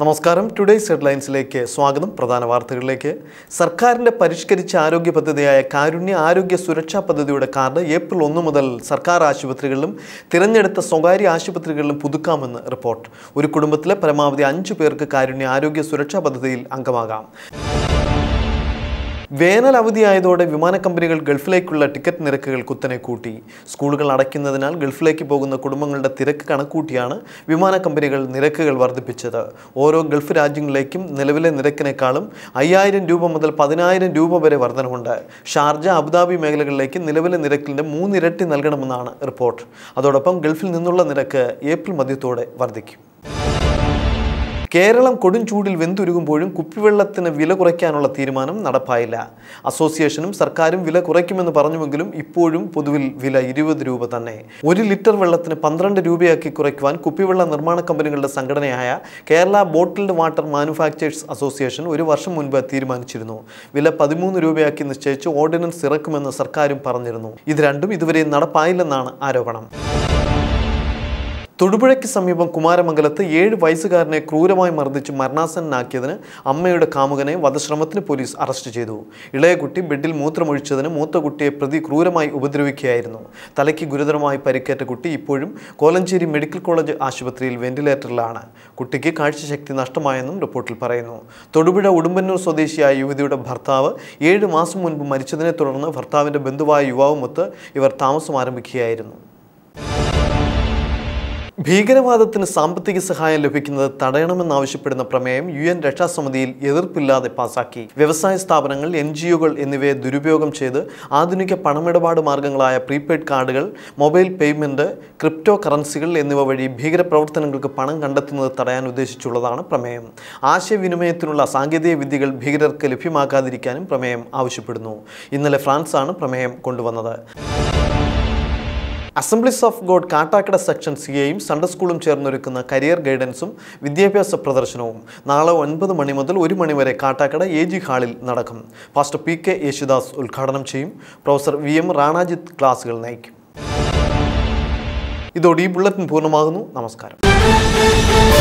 നമസ്കാരം ടുഡേയ്സ് ഹെഡ്ലൈൻസിലേക്ക് സ്വാഗതം പ്രധാന വാർത്തകളിലേക്ക് സർക്കാരിന്റെ പരിഷ്കരിച്ച ആരോഗ്യ പദ്ധതിയായ കാരുണ്യ ആരോഗ്യ സുരക്ഷാ പദ്ധതിയുടെ കാർഡ് ഏപ്രിൽ ഒന്ന് മുതൽ സർക്കാർ ആശുപത്രികളിലും തിരഞ്ഞെടുത്ത സ്വകാര്യ ആശുപത്രികളിലും പുതുക്കാമെന്ന് റിപ്പോർട്ട് ഒരു കുടുംബത്തിലെ പരമാവധി അഞ്ചു പേർക്ക് കാരുണ്യ ആരോഗ്യ സുരക്ഷാ പദ്ധതിയിൽ അംഗമാകാം വേനൽ അവധിയായതോടെ വിമാന കമ്പനികൾ ഗൾഫിലേക്കുള്ള ടിക്കറ്റ് നിരക്കുകൾ കുത്തനെ കൂട്ടി സ്കൂളുകൾ അടയ്ക്കുന്നതിനാൽ ഗൾഫിലേക്ക് പോകുന്ന കുടുംബങ്ങളുടെ തിരക്ക് കണക്കൂട്ടിയാണ് വിമാന കമ്പനികൾ നിരക്കുകൾ വർദ്ധിപ്പിച്ചത് ഓരോ ഗൾഫ് രാജ്യങ്ങളിലേക്കും നിലവിലെ നിരക്കിനേക്കാളും അയ്യായിരം രൂപ മുതൽ പതിനായിരം രൂപ വരെ വർധനവുണ്ട് ഷാർജ അബുദാബി മേഖലകളിലേക്ക് നിലവിലെ നിരക്കിൻ്റെ മൂന്നിരട്ടി നൽകണമെന്നാണ് റിപ്പോർട്ട് അതോടൊപ്പം ഗൾഫിൽ നിന്നുള്ള നിരക്ക് ഏപ്രിൽ മധ്യത്തോടെ വർദ്ധിക്കും കേരളം കൊടും ചൂടിൽ വെന്തുരുകുമ്പോഴും കുപ്പിവെള്ളത്തിന് വില കുറയ്ക്കാനുള്ള തീരുമാനം നടപ്പായില്ല അസോസിയേഷനും സർക്കാരും വില കുറയ്ക്കുമെന്ന് പറഞ്ഞുവെങ്കിലും ഇപ്പോഴും പൊതുവിൽ വില ഇരുപത് രൂപ തന്നെ ഒരു ലിറ്റർ വെള്ളത്തിന് പന്ത്രണ്ട് രൂപയാക്കി കുറയ്ക്കുവാൻ കുപ്പിവെള്ള നിർമ്മാണ കമ്പനികളുടെ സംഘടനയായ Kerala bottled water manufacturers association ഒരു വർഷം മുൻപ് തീരുമാനിച്ചിരുന്നു വില പതിമൂന്ന് രൂപയാക്കി നിശ്ചയിച്ച് ഓർഡിനൻസ് ഇറക്കുമെന്ന് സർക്കാരും പറഞ്ഞിരുന്നു ഇത് രണ്ടും ഇതുവരെ നടപ്പായില്ലെന്നാണ് ആരോപണം തൊടുപുഴയ്ക്ക് സമീപം കുമാരമംഗലത്ത് ഏഴ് വയസ്സുകാരനെ ക്രൂരമായി മർദ്ദിച്ച് മരണാസന്നനാക്കിയതിന് അമ്മയുടെ കാമുകനെ വധശ്രമത്തിന് പോലീസ് അറസ്റ്റ് ചെയ്തു ഇളയ കുട്ടി ബെഡിൽ മൂത്രമൊഴിച്ചതിന് മൂത്ത കുട്ടിയെ പ്രതി ക്രൂരമായി ഉപദ്രവിക്കുകയായിരുന്നു തലയ്ക്ക് ഗുരുതരമായി പരിക്കേറ്റ കുട്ടി ഇപ്പോഴും കോലഞ്ചേരി മെഡിക്കൽ കോളേജ് ആശുപത്രിയിൽ വെന്റിലേറ്ററിലാണ് കുട്ടിക്ക് കാഴ്ചശക്തി നഷ്ടമായെന്നും റിപ്പോർട്ടിൽ പറയുന്നു തൊടുപുഴ ഉടുമ്പന്നൂർ സ്വദേശിയായ യുവതിയുടെ ഭർത്താവ് ഏഴ് മാസം മുൻപ് മരിച്ചതിനെ തുടർന്ന് ഭർത്താവിൻ്റെ ബന്ധുവായ യുവാവുമൊത്ത് ഇവർ താമസം ആരംഭിക്കുകയായിരുന്നു ഭീകരവാദത്തിന് സാമ്പത്തിക സഹായം ലഭിക്കുന്നത് തടയണമെന്നാവശ്യപ്പെടുന്ന പ്രമേയം യു എൻ രക്ഷാസമിതിയിൽ എതിർപ്പില്ലാതെ പാസാക്കി വ്യവസായ സ്ഥാപനങ്ങൾ എൻ ജി ഒകൾ എന്നിവയെ ദുരുപയോഗം ചെയ്ത് ആധുനിക പണമിടപാട് മാർഗങ്ങളായ പ്രീപെയ്ഡ് കാർഡുകൾ മൊബൈൽ പേയ്മെന്റ് ക്രിപ്റ്റോ കറൻസികൾ എന്നിവ വഴി ഭീകരപ്രവർത്തനങ്ങൾക്ക് പണം കണ്ടെത്തുന്നത് തടയാൻ ഉദ്ദേശിച്ചുള്ളതാണ് പ്രമേയം ആശയവിനിമയത്തിനുള്ള സാങ്കേതിക വിദ്യകൾ ഭീകരർക്ക് ലഭ്യമാക്കാതിരിക്കാനും പ്രമേയം ആവശ്യപ്പെടുന്നു ഇന്നലെ ഫ്രാൻസാണ് പ്രമേയം കൊണ്ടുവന്നത് Assemblies of God Kattakkada section C എയും സൺഡേ സ്കൂളും ചേർന്നൊരുക്കുന്ന കരിയർ ഗൈഡൻസും വിദ്യാഭ്യാസ പ്രദർശനവും നാളെ ഒൻപത് മണി മുതൽ ഒരു മണി വരെ കാട്ടാക്കട എ ജി ഹാളിൽ നടക്കും പാസ്റ്റർ പി കെ യേശുദാസ് ഉദ്ഘാടനം ചെയ്യും പ്രൊഫസർ വി എം റാണാജിത്ത് ക്ലാസുകൾ നയിക്കും ഇതോടെ ഈ ബുള്ളറ്റിൻ പൂർണ്ണമാകുന്നു നമസ്കാരം